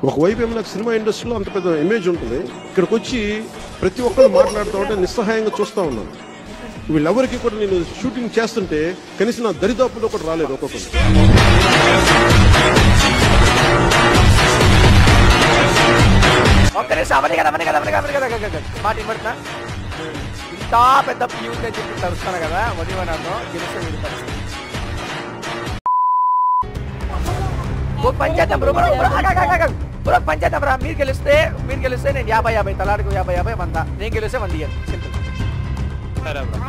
ఒకవైపు ఏమో నాకు సినిమా ఇండస్ట్రీలో అంత పెద్ద ఇమేజ్ ఉంటుంది ఇక్కడికి వచ్చి ప్రతి ఒక్కరు మాట్లాడుతూ ఉంటే నిస్సహాయంగా చూస్తా ఉన్నాను వీళ్ళెవరికి కూడా నేను షూటింగ్ చేస్తుంటే కనీసం నా దరిదాపులో కూడా రాలేదు ఒక్కొక్కరు ఒక్క నిమిషం అవని కదా అవని కదా అవని కదా అవని కదా గగ, గగ. మాట ఇవ్వడుతున్నా ఇంత పెద్ద ప్యూట్ అని చెప్పి తరుస్తాను కదా వదివనాను గెలిస్తే వీడి పరిస్థితి ఓ పని చేద్దాం బ్రో బ్రో బ్రో ఆగు, ఆగు, ఆగు, ఆగు. బ్రో పని చేద్దాం బ్రో మీరు గెలిస్తే మీరు గెలిస్తే నేను యాభై యాభై తలాడుకు యాభై యాభై వంద నేను గెలిస్తే వంద ఇయ్యను సింపుల్ సరే బ్రో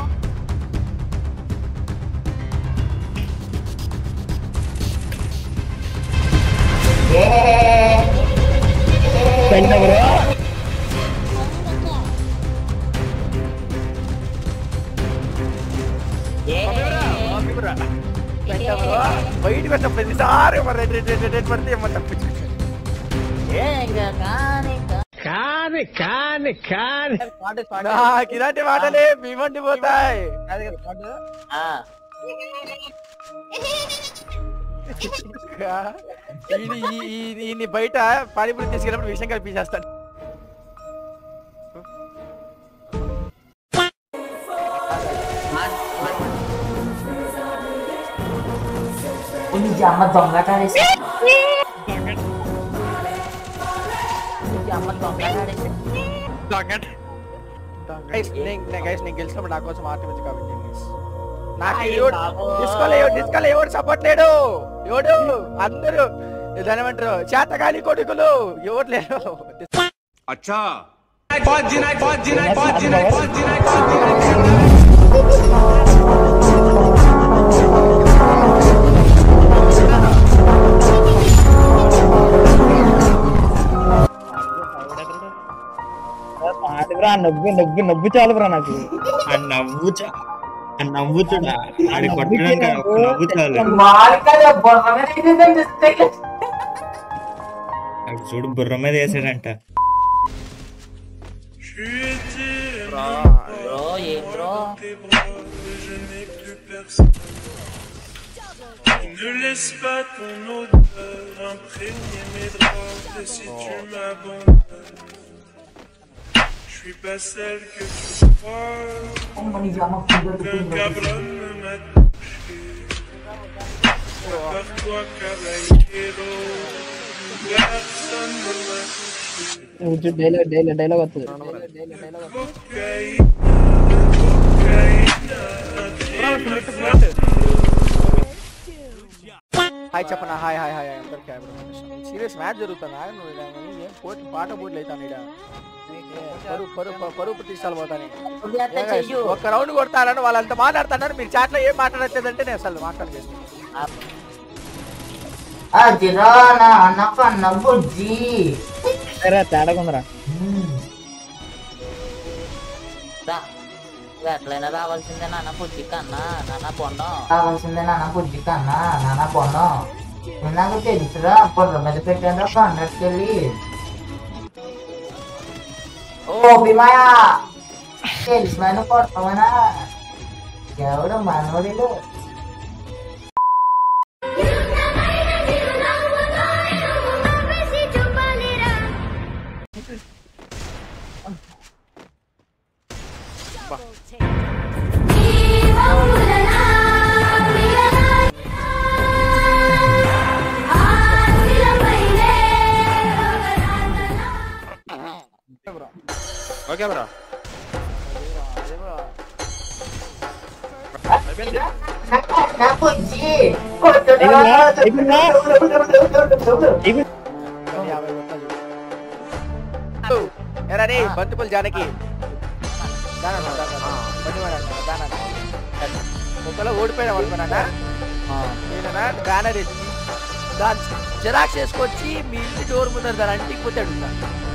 బయటకు వచ్చిన ప్రతిసారి మరి రెడ్ రెడ్ రెడ్ రెడ్ పడితే ఏమో తప్పించుకుంటాను నాకు ఇలాంటి మాటలే మీ వండి పోతాయి ఈయన- ఈ- ఈ- ఈయన్ని బయట పానీపూరి తీసుకెళ్ళినప్పుడు విషయం కల్పించేస్తాడు అమ్మ దొంగటాడేసి అమ్మ దొంగటాడేసి గైస్ నేను గైస్ నేను గెలిచినప్పుడు నా కోసం ఆటోమేటిక్ కాబట్టి నాకు అయ్య ఎవడు బాబోయ్. డిస్కోలో ఎవడు డిస్కోలో ఎవడు సపోర్ట్ లేడు ఎవడు అందరూ దాని ఏమంటారు చేతగాలి కొడుకులు ఎవరు లేరు బ్రా నవ్వు నవ్వు నవ్వు చాలు బ్రా నాకు ఆ నవ్వు చా- ఆ నవ్వు చూడా ఆడి కొట్టడానికి ఒక నవ్వు చాలు మాడికాయ బొర్ర మీద వేసేదండి స్టైల్. ఆడు చూడు బుర్ర మీద వేసాడంట బ్రో ఏం bro Ne laisse pas ton odeur imprégner mes draps Et si tu m'abandonnes Je suis pas celle que tu crois అమ్మ నీ అమ్మ finger to Qu'un finger cabron ne m'a touché Par toi caballero Personne ne m'a touché dialogue dialogue dialogue వస్తుంది Cocaïne hi చెప్పనా hi hi hi అందరికి hi serious match జరుగుతుందా నువ్వు ఇలా ఏం పోటీ పాట పోటీ అవుతాను ఇక్కడ పరువు పరువు పరువు ప్రతిష్టాలు పోతాను ఉదయాన్నే చెయ్యు ఒక్క రౌండ్ కొడతారని వాళ్ళంతా మాట్లాడుతున్నారు మీరు చాట్లో ఏం మాట్లాడట్లేదంటే నేను అసలు మాట్లాడలేదు అదిరా నా అన్నప్ప నవ్వుజ్జి సరే తేడాగా ఉందిరా రా ఇక ఎట్లయినా రావాల్సిందే నాన్న బుజ్జి కన్నా నాన్న బొండం రావాల్సిందే నాన్న బుజ్జి కన్నా నాన్న బొండం నాకు తెలుసురా బుర్ర మీద పెట్టాను అన్నట్టుకెళ్ళి ఓ భీమాయ తెలుసు నన్ను కొడతామనా ఎవడు మనోడిలు ఓకే బ్రో నా బుజ్జి అయిపోయిందా? అయిపోయిందా? అయిపోయింది. యాభై కొట్టాలి. ఓ, ఎరా రే బంతిపల్లి జానకి దానా దానా ఒకవేళ ఓడిపోయినా అనుకున్నానా నేనన్నా బ్యానర్ వేసి దాని జిరాక్స్ వేసుకొచ్చి మీ ఇంటి డోర్ ముందర దాని అంటికి పోతే అడుగుతా